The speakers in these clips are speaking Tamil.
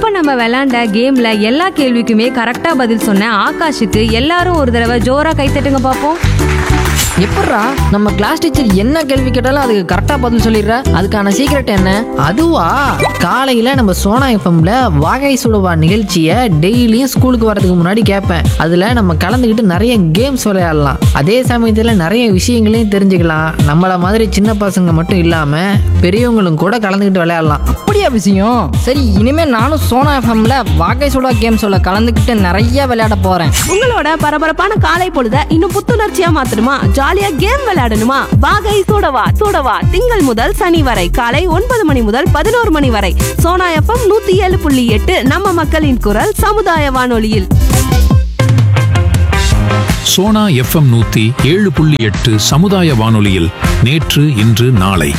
இப்ப நம்ம விளையாண்ட கேம்ல எல்லா கேள்விக்குமே கரெக்டா பதில் சொன்ன ஆகாஷுக்கு எல்லாரும் ஒரு தடவை ஜோரா கைத்தட்டுங்க பாப்போம் எப்பட்றா நம்ம கிளாஸ் டீச்சர் என்ன கேள்வி கேட்டாலும் அதுக்கு கரெக்டா பதில் சொல்லிடுற அதுக்கான சீக்ரெட் என்ன அதுவா காலையில நம்ம சோனா எஃப்எம்ல வாகை சுடுவா நிகழ்ச்சியை டெய்லியும் ஸ்கூலுக்கு வரதுக்கு முன்னாடி கேட்பேன் அதுல நம்ம கலந்துக்கிட்டு நிறைய கேம்ஸ் விளையாடலாம் அதே சமயத்துல நிறைய விஷயங்களையும் தெரிஞ்சுக்கலாம் நம்மள மாதிரி சின்ன பசங்க மட்டும் இல்லாம பெரியவங்களும் கூட கலந்துக்கிட்டு விளையாடலாம் அப்படியா விஷயம் சரி இனிமே நானும் சோனா எஃப்எம்ல வாகை சுடா கேம்ஸோட கலந்துக்கிட்டு நிறைய விளையாட போறேன் உங்களோட பரபரப்பான காலை பொழுத இன்னும் புத்துணர்ச்சியா மாத்தணுமா ஜாலியா கேம் விளையாடணுமா வாகை சூடவா சூடவா திங்கள் முதல் சனி வரை காலை ஒன்பது மணி முதல் பதினோரு மணி வரை சோனா எஃப்எம் நூத்தி ஏழு புள்ளி எட்டு நம்ம மக்களின் குரல் சமுதாய வானொலியில் சோனா எஃப்எம் நூத்தி ஏழு புள்ளி எட்டு சமுதாய வானொலியில் நேற்று இன்று நாளை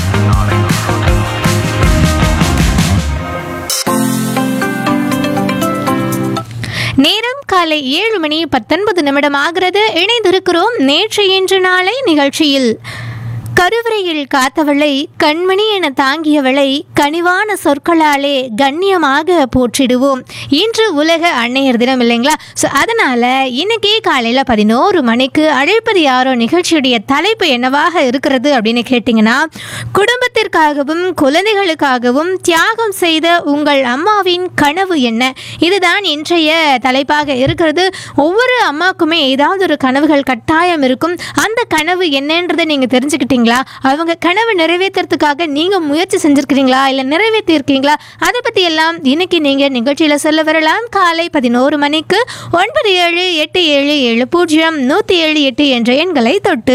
நேரம் காலை ஏழு மணி பத்தொன்பது நிமிடம் ஆகிறது இணைந்திருக்கிறோம் நேற்று இன்று நாளை நிகழ்ச்சியில் கருவறையில் காத்தவளை கண்மணி என தாங்கியவளை கனிவான சொற்களாலே கண்ணியமாக போற்றிடுவோம் இன்று உலக அன்னையர் தினம் இல்லைங்களா ஸோ அதனால இன்னைக்கே காலையில் பதினோரு மணிக்கு அழைப்பது யாரோ நிகழ்ச்சியுடைய தலைப்பு என்னவாக இருக்கிறது அப்படின்னு கேட்டிங்கன்னா குடும்பத்திற்காகவும் குழந்தைகளுக்காகவும் தியாகம் செய்த உங்கள் அம்மாவின் கனவு என்ன இதுதான் இன்றைய தலைப்பாக இருக்கிறது ஒவ்வொரு அம்மாக்குமே ஏதாவது ஒரு கனவுகள் கட்டாயம் இருக்கும் அந்த கனவு என்னன்றதை நீங்கள் தெரிஞ்சுக்கிட்டீங்களா அவங்க கனவு நிறைவேற்றுறதுக்காக நீங்கள் முயற்சி செஞ்சுருக்கிறீங்களா இல்லை நிறைவேற்றியிருக்கீங்களா அதை பற்றி எல்லாம் இன்னைக்கு நீங்கள் நிகழ்ச்சியில் சொல்ல வரலாம் காலை பதினோரு மணிக்கு ஒன்பது ஏழு எட்டு ஏழு ஏழு பூஜ்ஜியம் நூற்றி ஏழு எட்டு என்ற எண்களை தொட்டு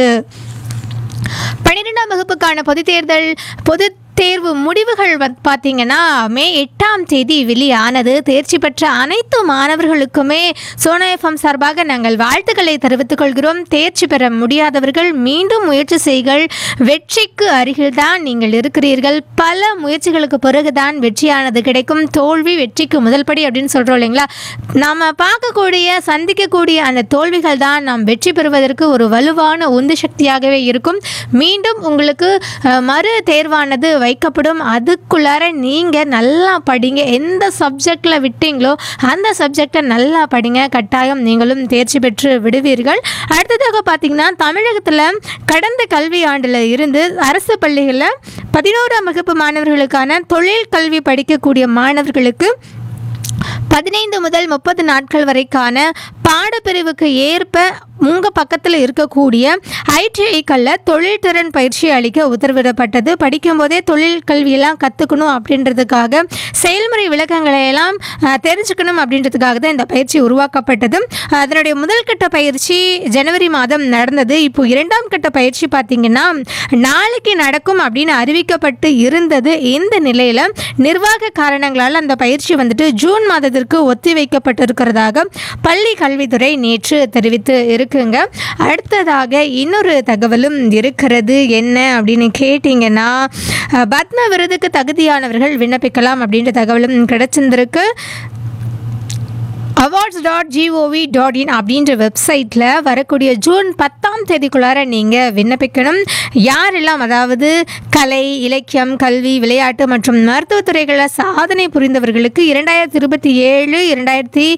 பன்னிரெண்டாம் வகுப்புக்கான பொதுத் தேர்தல் பொது தேர்வு முடிவுகள் வந்து பார்த்தீங்கன்னா மே எட்டாம் தேதி வெளியானது தேர்ச்சி பெற்ற அனைத்து மாணவர்களுக்குமே சோனா எஃப்எம் சார்பாக நாங்கள் வாழ்த்துக்களை தெரிவித்துக் கொள்கிறோம் தேர்ச்சி பெற முடியாதவர்கள் மீண்டும் முயற்சி செய்கள் வெற்றிக்கு அருகில்தான் நீங்கள் இருக்கிறீர்கள் பல முயற்சிகளுக்கு பிறகுதான் வெற்றியானது கிடைக்கும் தோல்வி வெற்றிக்கு முதல் படி அப்படின்னு சொல்கிறோம் இல்லைங்களா நாம் பார்க்கக்கூடிய சந்திக்கக்கூடிய அந்த தோல்விகள் தான் நாம் வெற்றி பெறுவதற்கு ஒரு வலுவான உந்து சக்தியாகவே இருக்கும் மீண்டும் உங்களுக்கு அஹ், மறு தேர்வானது வைக்கப்படும் அதுக்குள்ளார நீங்கள் நல்லா படிங்க எந்த சப்ஜெக்டில் விட்டீங்களோ அந்த சப்ஜெக்டை நல்லா படிங்க கட்டாயம் நீங்களும் தேர்ச்சி பெற்று விடுவீர்கள் அடுத்ததாக பார்த்தீங்கன்னா தமிழகத்தில் கடந்த கல்வி ஆண்டில் இருந்து அரசு பள்ளிகளில் பதினோராம் வகுப்பு மாணவர்களுக்கான தொழில் கல்வி படிக்கக்கூடிய மாணவர்களுக்கு பதினைந்து முதல் முப்பது நாட்கள் வரைக்கான பாடப்பிரிவுக்கு ஏற்ப உங்கள் பக்கத்தில் இருக்கக்கூடிய ஐடிஐக்களில் தொழில் திறன் பயிற்சி அளிக்க உத்தரவிடப்பட்டது படிக்கும்போதே தொழில் கல்வியெல்லாம் கற்றுக்கணும் அப்படின்றதுக்காக செயல்முறை விளக்கங்களை எல்லாம் அஹ், தெரிஞ்சுக்கணும் அப்படின்றதுக்காக தான் இந்த பயிற்சி உருவாக்கப்பட்டது அதனுடைய முதல் கட்ட பயிற்சி ஜனவரி மாதம் நடந்தது இப்போ இரண்டாம் கட்ட பயிற்சி பார்த்தீங்கன்னா நாளைக்கு நடக்கும் அப்படின்னு அறிவிக்கப்பட்டு இருந்தது இந்த நிலையில் நிர்வாக காரணங்களால் அந்த பயிற்சி வந்துட்டு ஜூன் மாதத்திற்கு ஒத்தி வைக்கப்பட்டிருக்கிறதாக பள்ளி கல்வித்துறை நேற்று தெரிவித்து இருக்குங்க அடுத்ததாக இன்னொரு தகவலும் இருக்கிறது என்ன அப்படின்னு கேட்டிங்கன்னா அஹ், பத்ம விருதுக்கு தகுதியானவர்கள் விண்ணப்பிக்கலாம் அப்படின்ற தகவலும் கிடைச்சிருந்திருக்கு awards dot G O V dot in அப்படின்ற வெப்சைட்டில் வரக்கூடிய ஜூன் பத்தாம் தேதிக்குள்ளார நீங்கள் விண்ணப்பிக்கணும் யாரெல்லாம் அதாவது கலை இலக்கியம் கல்வி விளையாட்டு மற்றும் மருத்துவத்துறைகளில் சாதனை புரிந்தவர்களுக்கு இரண்டாயிரத்தி இருபத்தி ஏழு இரண்டாயிரத்தி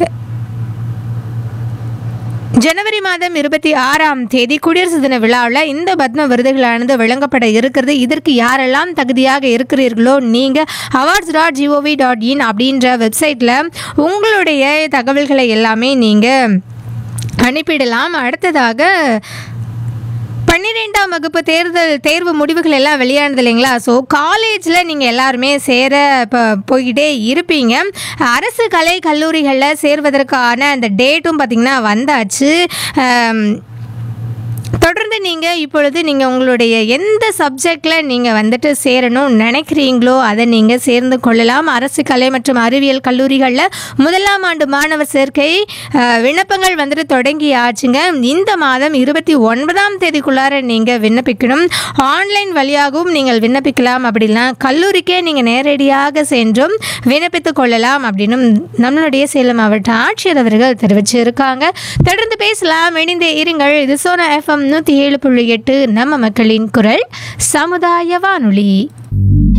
ஜனவரி மாதம் இருபத்தி ஆறாம் தேதி குடியரசு தின விழாவில் இந்த பத்ம விருதுகளானது வழங்கப்பட இருக்கிறது இதற்கு யாரெல்லாம் தகுதியாக இருக்கிறீர்களோ நீங்கள் awards dot G O V dot in அப்படின்ற வெப்சைட்டில் உங்களுடைய தகவல்களை எல்லாமே நீங்கள் அனுப்பிடலாம் அடுத்ததாக பன்னிரெண்டாம் வகுப்பு தேர்தல் தேர்வு முடிவுகள் எல்லாம் வெளியானது இல்லைங்களா ஸோ காலேஜில் நீங்கள் எல்லாருமே சேர இப்போ போய்கிட்டே இருப்பீங்க அரசு கலை கல்லூரிகளில் சேர்வதற்கான அந்த டேட்டும் பார்த்திங்கன்னா வந்தாச்சு ஆம், தொடர்ந்து நீங்கள் இப்பொழுது நீங்கள் உங்களுடைய எந்த சப்ஜெக்டில் நீங்கள் வந்துட்டு சேரணும் நினைக்கிறீங்களோ அதை நீங்கள் சேர்ந்து கொள்ளலாம் அரசு கலை மற்றும் அறிவியல் கல்லூரிகளில் முதலாம் ஆண்டு மாணவர் சேர்க்கை அஹ், விண்ணப்பங்கள் வந்துட்டு தொடங்கி ஆச்சுங்க இந்த மாதம் இருபத்தி ஒன்பதாம் தேதிக்குள்ளார நீங்கள் விண்ணப்பிக்கணும் ஆன்லைன் வழியாகவும் நீங்கள் விண்ணப்பிக்கலாம் அப்படின்னா கல்லூரிக்கே நீங்கள் நேரடியாக சென்றும் விண்ணப்பித்துக் கொள்ளலாம் அப்படின்னும் நம்மளுடைய சேலம் மாவட்ட ஆட்சியர் அவர்கள் தெரிவிச்சிருக்காங்க தொடர்ந்து பேசலாம் இணைந்தே இருங்கள் இது சோனா எஃப்எம் நூற்றி ஏழு புள்ளி எட்டு நம்ம மக்களின் குரல் சமுதாய வானொலி